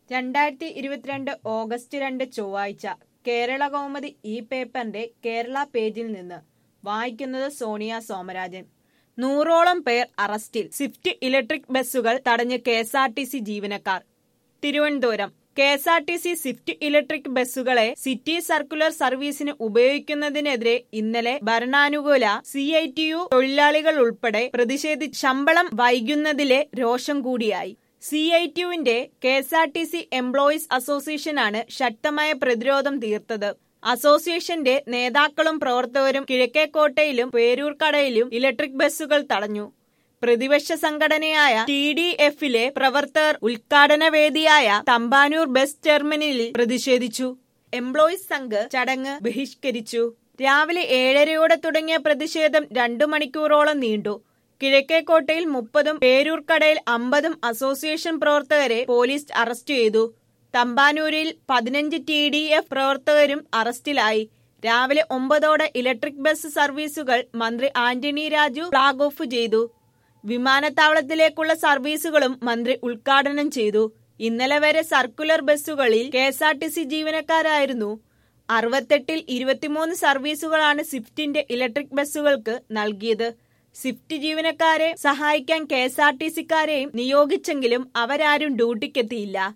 രണ്ടായിരത്തി ഇരുപത്തിരണ്ട് ഓഗസ്റ്റ് രണ്ട് ചൊവ്വാഴ്ച കേരള കൗമുദി ഈ പേപ്പറിന്റെ കേരള പേജിൽ നിന്ന് വായിക്കുന്നത് സോണിയ സോമരാജൻ നൂറോളം പേർ അറസ്റ്റിൽ സ്വിഫ്റ്റ് ഇലക്ട്രിക് ബസ്സുകൾ തടഞ്ഞ് K S R T C ജീവനക്കാർ Thiruvananthapuram K S R T C swift electric ബസ്സുകളെ സിറ്റി സർക്കുലർ സർവീസിന് ഉപയോഗിക്കുന്നതിനെതിരെ ഇന്നലെ ഭരണാനുകൂല സി ഐ ടി യു തൊഴിലാളികൾ ഉൾപ്പെടെ പ്രതിഷേധിച്ച് ശമ്പളം വൈകുന്നതിലെ രോഷം കൂടിയായി സി ഐ ടി യുവിന്റെ K S R T C employees അസോസിയേഷനാണ് ശക്തമായ പ്രതിരോധം തീർത്തത് അസോസിയേഷന്റെ നേതാക്കളും പ്രവർത്തകരും കിഴക്കേക്കോട്ടയിലും പേരൂർക്കടയിലും ഇലക്ട്രിക് ബസ്സുകൾ തടഞ്ഞു പ്രതിപക്ഷ സംഘടനയായ ടി ഡി എഫിലെ പ്രവർത്തകർ ഉദ്ഘാടന വേദിയായ തമ്പാനൂർ ബസ് ടെർമിനലിൽ പ്രതിഷേധിച്ചു എംപ്ലോയീസ് സംഘ് ചടങ്ങ് ബഹിഷ്കരിച്ചു രാവിലെ ഏഴരയോടെ തുടങ്ങിയ പ്രതിഷേധം രണ്ടു മണിക്കൂറോളം നീണ്ടു കിഴക്കേക്കോട്ടയിൽ മുപ്പതും പേരൂർക്കടയിൽ അമ്പതും അസോസിയേഷൻ പ്രവർത്തകരെ പോലീസ് അറസ്റ്റ് ചെയ്തു തമ്പാനൂരിൽ പതിനഞ്ച് ടി ഡി എഫ് പ്രവർത്തകരും അറസ്റ്റിലായി രാവിലെ ഒമ്പതോടെ ഇലക്ട്രിക് ബസ് സർവീസുകൾ മന്ത്രി ആന്റണി രാജു ഫ്ളാഗ് ഓഫ് ചെയ്തു വിമാനത്താവളത്തിലേക്കുള്ള സർവീസുകളും മന്ത്രി ഉദ്ഘാടനം ചെയ്തു ഇന്നലെ വരെ സർക്കുലർ ബസ്സുകളിൽ K S R T C ജീവനക്കാരായിരുന്നു അറുപത്തെട്ടിൽ ഇരുപത്തിമൂന്ന് സർവീസുകളാണ് സ്വിഫ്റ്റിന്റെ ഇലക്ട്രിക് ബസ്സുകൾക്ക് നൽകിയത് സ്വിഫ്റ്റ് ജീവനക്കാരെ സഹായിക്കാൻ കെ എസ് ആർ ടി സിക്കാരെയും നിയോഗിച്ചെങ്കിലും അവരാരും ഡ്യൂട്ടിക്കെത്തിയില്ല